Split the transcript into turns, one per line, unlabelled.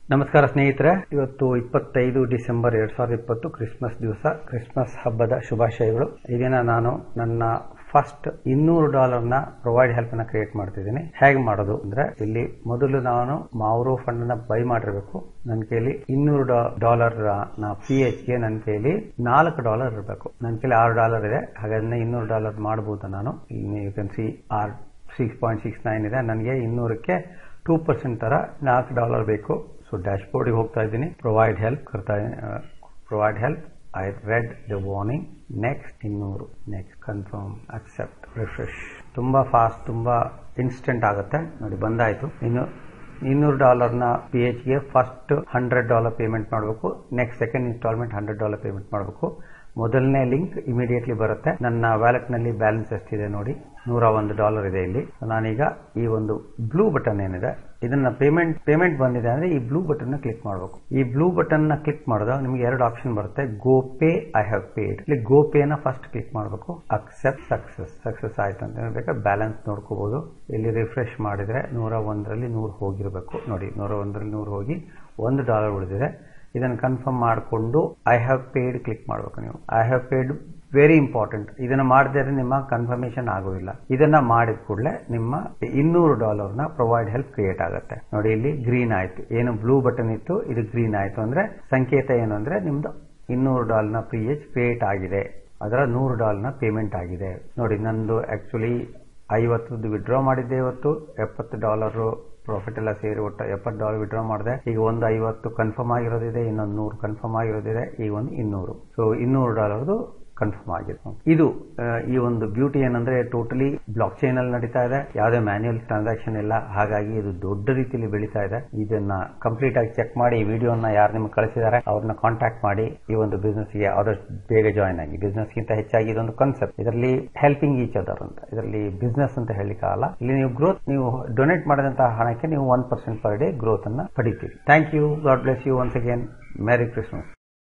ನಮಸ್ಕಾರ ಸ್ನೇಹಿತರೆ ಇವತ್ತು ಇಪ್ಪತ್ತೈದು ಡಿಸೆಂಬರ್ ಎರಡ್ ಸಾವಿರದ ಇಪ್ಪತ್ತು ಕ್ರಿಸ್ಮಸ್ ದಿವಸ ಕ್ರಿಸ್ಮಸ್ ಹಬ್ಬದ ಶುಭಾಶಯಗಳು ಈ ದಿನ ನಾನು ನನ್ನ ಫಸ್ಟ್ ಇನ್ನೂರು ಡಾಲರ್ ನ ಪ್ರೊವೈಡ್ ಹೆಲ್ಪ್ ನ ಕ್ರಿಯೇಟ್ ಮಾಡ್ತಿದ್ದೀನಿ ಹೇಗೆ ಮಾಡೋದು ಅಂದ್ರೆ ಇಲ್ಲಿ ಮೊದಲು ನಾನು ಮಾವ್ರೋ ಫಂಡ್ ನ ಬೈ ಮಾಡಿರ್ಬೇಕು ನನ್ನ ಕೈಲಿ ಇನ್ನೂರು ಡಾಲರ್ ನ ಪಿ ಎಚ್ ಗೆ ನನ್ನ ಕೈಲಿ ನಾಲ್ಕು ಡಾಲರ್ ಇರಬೇಕು ನನ್ನ ಕೈಲಿ ಆರು ಡಾಲರ್ ಇದೆ ಹಾಗಾದ್ರೆ ಇನ್ನೂರು ಡಾಲರ್ ಮಾಡಬಹುದು ನಾನು ಇಲ್ಲಿ you can see are six point six nine ಇದೆ ನನಗೆ ಇನ್ನೂರಕ್ಕೆ ಟೂ ಪರ್ಸೆಂಟ್ ತರ ನಾಲ್ಕು ಡಾಲರ್ ಬೇಕು ಸೊ ಡ್ಯಾಶ್ ಬೋರ್ಡ್ಗೆ ಹೋಗ್ತಾ ಇದ್ದೀನಿ ಪ್ರೊವೈಡ್ ಹೆಲ್ಪ್ ಕರ್ತಾ provide help I read the warning next ಇನ್ನೂರು ನೆಕ್ಸ್ಟ್ ಕನ್ಫರ್ಮ್ ಅಕ್ಸೆಪ್ಟ್ ರಿಫ್ರೆಶ್ ತುಂಬಾ ಫಾಸ್ಟ್ ತುಂಬಾ ಇನ್ಸ್ಟೆಂಟ್ ಆಗುತ್ತೆ ನೋಡಿ ಬಂದಾಯ್ತು ಇನ್ನು ಇನ್ನೂರು ಡಾಲರ್ನ ಪಿ ಎಚ್ಗೆ ಫಸ್ಟ್ ಹಂಡ್ರೆಡ್ ಡಾಲರ್ ಪೇಮೆಂಟ್ ಮಾಡಬೇಕು next second instalment hundred dollar payment ಮಾಡಬೇಕು ಮೊದಲನೇ ಲಿಂಕ್ ಇಮಿಡಿಯೇಟ್ಲಿ ಬರುತ್ತೆ ನನ್ನ ವ್ಯಾಲೆಟ್ ನಲ್ಲಿ ಬ್ಯಾಲೆನ್ಸ್ ಎಷ್ಟಿದೆ ನೋಡಿ ನೂರ ಒಂದು ಡಾಲರ್ ಇದೆ ಇಲ್ಲಿ ನಾನೀಗ ಈ ಒಂದು ಬ್ಲೂ ಬಟನ್ ಏನಿದೆ ಇದನ್ನ ಪೇಮೆಂಟ್ ಪೇಮೆಂಟ್ ಬಂದಿದೆ ಅಂದ್ರೆ ಈ ಬ್ಲೂ ಬಟನ್ ಕ್ಲಿಕ್ ಮಾಡಬೇಕು ಈ ಬ್ಲೂ ಬಟನ್ ನ ಕ್ಲಿಕ್ ಮಾಡಿದಾಗ ನಿಮ್ಗೆ ಎರಡು ಆಪ್ಷನ್ ಬರುತ್ತೆ GoPay I have paid ಇಲ್ಲಿ ಗೋ ಪೇ ನ ಫಸ್ಟ್ ಕ್ಲಿಕ್ ಮಾಡಬೇಕು ಅಕ್ಸೆಪ್ಟ್ ಸಕ್ಸಸ್ ಸಕ್ಸಸ್ ಆಯ್ತು ಅಂತ ಬೇಕಾದ್ರೆ ಬ್ಯಾಲೆನ್ಸ್ ನೋಡ್ಕೋಬಹುದು ಇಲ್ಲಿ ರಿಫ್ರೆಶ್ ಮಾಡಿದ್ರೆ ನೂರ ಒಂದರಲ್ಲಿ ನೂರು ಹೋಗಿರಬೇಕು ನೋಡಿ ನೂರ ಒಂದರಲ್ಲಿ ನೂರು ಹೋಗಿ ಒಂದು ಡಾಲರ್ ಉಳಿದಿದೆ ಇದನ್ನು ಕನ್ಫರ್ಮ್ ಮಾಡಿಕೊಂಡು ಐ ಹ್ಯಾವ್ ಪೇಡ್ ಕ್ಲಿಕ್ ಮಾಡಬೇಕು ನೀವು I have paid very important ಇದನ್ನ ಮಾಡದೇ ನಿಮ್ಮ ಕನ್ಫರ್ಮೇಶನ್ ಆಗೋದಿಲ್ಲ ಇದನ್ನ ಮಾಡಿದ ಕೂಡಲೇ ನಿಮ್ಮ ಇನ್ನೂರು ಡಾಲರ್ ನ ಪ್ರೊವೈಡ್ ಹೆಲ್ಪ್ ಕ್ರಿಯೇಟ್ ಆಗುತ್ತೆ ನೋಡಿ ಇಲ್ಲಿ ಗ್ರೀನ್ ಆಯ್ತು ಏನು ಬ್ಲೂ ಬಟನ್ ಇತ್ತು ಇದು ಗ್ರೀನ್ ಆಯ್ತು ಅಂದ್ರೆ ಸಂಕೇತ ಏನು ಅಂದ್ರೆ ನಿಮ್ದು ಇನ್ನೂರು ಡಾಲರ್ ನ ಪಿ ಎಚ್ ಕ್ರಿಯೇಟ್ ಆಗಿದೆ ಅದರ ನೂರು ಡಾಲರ್ ನ ಪೇಮೆಂಟ್ ಆಗಿದೆ ನೋಡಿ ನಂದು ಆಕ್ಚುಲಿ ಐವತ್ತದ್ದು ವಿಡ್ರಾ ಮಾಡಿದ್ದೆ ಇವತ್ತು ಎಪ್ಪತ್ತು ಡಾಲರ್ ಪ್ರಾಫಿಟ್ ಎಲ್ಲ ಸೇರಿ ಒಟ್ಟು ಎಪ್ಪತ್ತು ಡಾಲರ್ ವಿಡ್ರಾ ಮಾಡಿದೆ ಈಗ ಒಂದು ಐವತ್ತು ಕನ್ಫರ್ಮ್ ಆಗಿರೋದಿದೆ ಇನ್ನೊಂದು ನೂರು ಕನ್ಫರ್ಮ್ ಆಗಿರೋದಿದೆ ಈಗ ಒಂದು ಇನ್ನೂರು ಸೊ ಇನ್ನೂರು ಡಾಲರ್ದು ಕನ್ಫರ್ಮ್ ಆಗಿದೆ ಇದು ಈ ಒಂದು ಬ್ಯೂಟಿ ಏನಂದ್ರೆ ಟೋಟಲಿ ಬ್ಲಾಕ್ ಚೈನ್ ಅಲ್ಲಿ ನಡೀತಾ ಇದೆ ಯಾವುದೇ ಮ್ಯಾನ್ಯುಯಲ್ ಟ್ರಾನ್ಸಾಕ್ಷನ್ ಇಲ್ಲ ಹಾಗಾಗಿ ಇದು ದೊಡ್ಡ ರೀತಿಯಲ್ಲಿ ಬೆಳೀತಾ ಇದೆ ಇದನ್ನ ಕಂಪ್ಲೀಟ್ ಆಗಿ ಚೆಕ್ ಮಾಡಿ ಈ ವಿಡಿಯೋನ ಯಾರು ನಿಮ್ಗೆ ಕಳಿಸಿದ್ದಾರೆ ಅವ್ರನ್ನ ಕಾಂಟ್ಯಾಕ್ಟ್ ಮಾಡಿ ಈ ಒಂದು ಬಿಸ್ನೆಸ್ ಗೆ ಆದಷ್ಟು ಬೇಗ ಜಾಯ್ನ್ ಆಗಿ ಬಿಸ್ನೆಸ್ ಗಿಂತ ಹೆಚ್ಚಾಗಿ ಇದೊಂದು ಕಾನ್ಸೆಪ್ಟ್ ಇದರಲ್ಲಿ ಹೆಲ್ಪಿಂಗ್ ಈಚ್ ಅದರ್ ಅಂತ ಇದರಲ್ಲಿ ಬಿಸ್ನೆಸ್ ಅಂತ ಆಗಲ್ಲ ಇಲ್ಲಿ ನೀವು ಗ್ರೋತ್ ನೀವು ಡೊನೇಟ್ ಮಾಡಿದಂತಹ ಹಣಕ್ಕೆ ನೀವು one percent per day growth ಅನ್ನ ಪಡಿತೀರಿ thank you God bless you once again merry Christmas